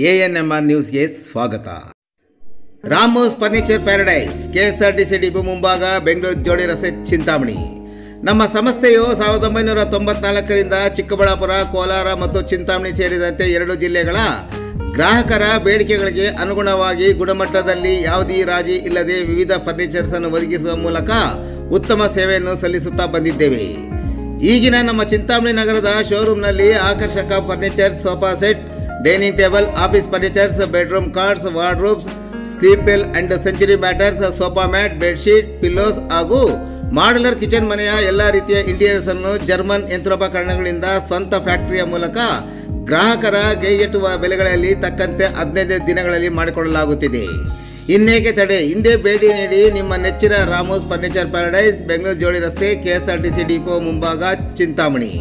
ANMR ನ್ಯೂಸ್ಗೆ ಸ್ವಾಗತ Ramos furniture paradise KSRTC depot ಮುಂಭಾಗ ಬೆಂಗಳೂರು ಜೋಡಿ ರಸ್ತೆ ಚಿಂತಾಮಣಿ ನಮ್ಮ ಸಂಸ್ಥೆಯು ಸಾವಿರದ ಒಂಬೈನೂರ ತೊಂಬತ್ನಾಲ್ಕರಿಂದ ಚಿಕ್ಕಬಳ್ಳಾಪುರ ಕೋಲಾರ ಮತ್ತು ಚಿಂತಾಮಣಿ ಸೇರಿದಂತೆ ಎರಡು ಜಿಲ್ಲೆಗಳ ಗ್ರಾಹಕರ ಬೇಡಿಕೆಗಳಿಗೆ ಅನುಗುಣವಾಗಿ ಗುಣಮಟ್ಟದಲ್ಲಿ ಯಾವುದೇ ರಾಜಿ ಇಲ್ಲದೆ ವಿವಿಧ ಫರ್ನಿಚರ್ಸ್ ಅನ್ನು ಒದಗಿಸುವ ಮೂಲಕ ಉತ್ತಮ ಸೇವೆಯನ್ನು ಸಲ್ಲಿಸುತ್ತಾ ಬಂದಿದ್ದೇವೆ ಈಗಿನ ನಮ್ಮ ಚಿಂತಾಮಣಿ ನಗರದ ಶೋರೂಮ್ನಲ್ಲಿ ಆಕರ್ಷಕ furnitures sofa set dining table office furnitures bedroom cards wardrobes Sleepwell and Century mattress sofa mat bedsheet pillows ಹಾಗೂ ಮಾಡ್ಯುಲರ್ ಕಿಚನ್ ಮನೆಯ ಎಲ್ಲ ರೀತಿಯ ಇಂಟೀರಿಯರ್ಸ್ ಅನ್ನು ಜರ್ಮನ್ ಯಂತ್ರೋಪಕರಣಗಳಿಂದ ಸ್ವಂತ ಫ್ಯಾಕ್ಟರಿಯ ಮೂಲಕ ಗ್ರಾಹಕರ ಕೈಗೆಟುವ ಬೆಲೆಗಳಲ್ಲಿ ತಕ್ಕಂತೆ ಹದಿನೈದು ದಿನಗಳಲ್ಲಿ ಮಾಡಿಕೊಡಲಾಗುತ್ತಿದೆ ಇನ್ನೇಕೆ ತಡೆ ಹಿಂದೆ ಭೇಟಿ ನೀಡಿ ನಿಮ್ಮ ನೆಚ್ಚಿನ ರಾಮೋಸ್ ಫರ್ನಿಚರ್ ಪ್ಯಾರಡೈಸ್ ಬೆಂಗಳೂರು ಜೋಡಿ ರಸ್ತೆ ಕೆಎಸ್ಆರ್ಟಿಸಿ ಡಿಪೋ ಮುಂಭಾಗ ಚಿಂತಾಮಣಿ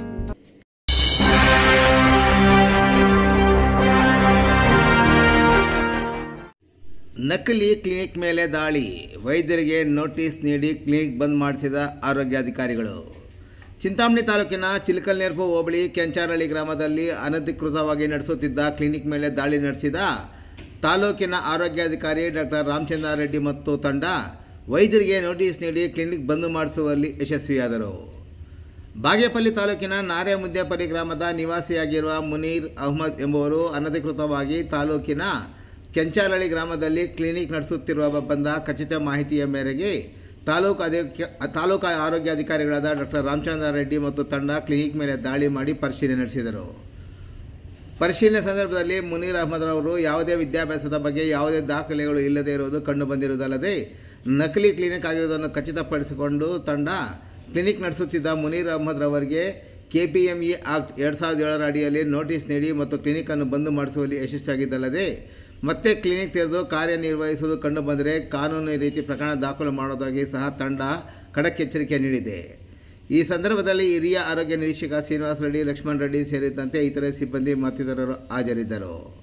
ನಕಲಿ ಕ್ಲಿನಿಕ್ ಮೇಲೆ ದಾಳಿ ವೈದ್ಯರಿಗೆ ನೋಟಿಸ್ ನೀಡಿ ಕ್ಲಿನಿಕ್ ಬಂದ್ ಮಾಡಿಸಿದ ಆರೋಗ್ಯಾಧಿಕಾರಿಗಳು ಚಿಂತಾಮಣಿ ತಾಲೂಕಿನ ಚಿಲಕಲ್ನೆರ್ಪು ಹೋಬಳಿ ಕೆಂಚಾರಳ್ಳಿ ಗ್ರಾಮದಲ್ಲಿ ಅನಧಿಕೃತವಾಗಿ ನಡೆಸುತ್ತಿದ್ದ ಕ್ಲಿನಿಕ್ ಮೇಲೆ ದಾಳಿ ನಡೆಸಿದ ತಾಲೂಕಿನ ಆರೋಗ್ಯಾಧಿಕಾರಿ ಡಾಕ್ಟರ್ ರಾಮಚಂದ್ರಾರೆಡ್ಡಿ ಮತ್ತು ತಂಡ ವೈದ್ಯರಿಗೆ ನೋಟಿಸ್ ನೀಡಿ ಕ್ಲಿನಿಕ್ ಬಂದ್ ಮಾಡಿಸುವಲ್ಲಿ ಯಶಸ್ವಿಯಾದರು ಬಾಗೇಪಲ್ಲಿ ತಾಲೂಕಿನ ನಾರೆಮುದ್ದೇಪಲ್ಲಿ ಗ್ರಾಮದ ನಿವಾಸಿಯಾಗಿರುವ ಮುನೀರ್ ಅಹ್ಮದ್ ಎಂಬುವರು ಅನಧಿಕೃತವಾಗಿ ತಾಲೂಕಿನ ಕೆಂಚಾರಳ್ಳಿ ಗ್ರಾಮದಲ್ಲಿ ಕ್ಲಿನಿಕ್ ನಡೆಸುತ್ತಿರುವ ಬಂದ ಖಚಿತ ಮಾಹಿತಿಯ ಮೇರೆಗೆ ತಾಲೂಕು ಅಧಿಕ ತಾಲೂಕು ಆರೋಗ್ಯಾಧಿಕಾರಿಗಳಾದ ಡಾಕ್ಟರ್ ರಾಮಚಂದ್ರ ರೆಡ್ಡಿ ಮತ್ತು ತಂಡ ಕ್ಲಿನಿಕ್ ಮೇಲೆ ದಾಳಿ ಮಾಡಿ ಪರಿಶೀಲನೆ ನಡೆಸಿದರು ಪರಿಶೀಲನೆ ಸಂದರ್ಭದಲ್ಲಿ ಮುನೀರ್ ಅಹಮದ್ರವರು ಯಾವುದೇ ವಿದ್ಯಾಭ್ಯಾಸದ ಬಗ್ಗೆ ಯಾವುದೇ ದಾಖಲೆಗಳು ಇಲ್ಲದೇ ಇರುವುದು ಕಂಡು ಬಂದಿರುವುದಲ್ಲದೆ ನಕಲಿ ಕ್ಲಿನಿಕ್ ಆಗಿರುವುದನ್ನು ಖಚಿತಪಡಿಸಿಕೊಂಡು ತಂಡ ಕ್ಲಿನಿಕ್ ನಡೆಸುತ್ತಿದ್ದ ಮುನೀರ್ ಅಹಮದ್ರವರಿಗೆ K P M E act ಎರಡು ಸಾವಿರದ ಏಳರ ಅಡಿಯಲ್ಲಿ ನೋಟಿಸ್ ನೀಡಿ ಮತ್ತು ಕ್ಲಿನಿಕನ್ನು ಬಂದ್ ಮಾಡಿಸುವಲ್ಲಿ ಯಶಸ್ವಿಯಾಗಿದ್ದಲ್ಲದೆ ಮತ್ತೆ ಕ್ಲಿನಿಕ್ ತೆರೆದು ಕಾರ್ಯನಿರ್ವಹಿಸುವುದು ಕಂಡುಬಂದರೆ ಕಾನೂನು ರೀತಿ ಪ್ರಕರಣ ದಾಖಲು ಮಾಡೋದಾಗಿ ಸಹ ತಂಡ ಖಡಕ್ ಎಚ್ಚರಿಕೆ ನೀಡಿದೆ ಈ ಸಂದರ್ಭದಲ್ಲಿ ಹಿರಿಯ ಆರೋಗ್ಯ ನಿರೀಕ್ಷಕ ಶ್ರೀನಿವಾಸ ರೆಡ್ಡಿ ಲಕ್ಷ್ಮಣ್ ರೆಡ್ಡಿ ಸೇರಿದಂತೆ ಇತರೆ ಸಿಬ್ಬಂದಿ ಮತ್ತಿತರರು ಹಾಜರಿದ್ದರು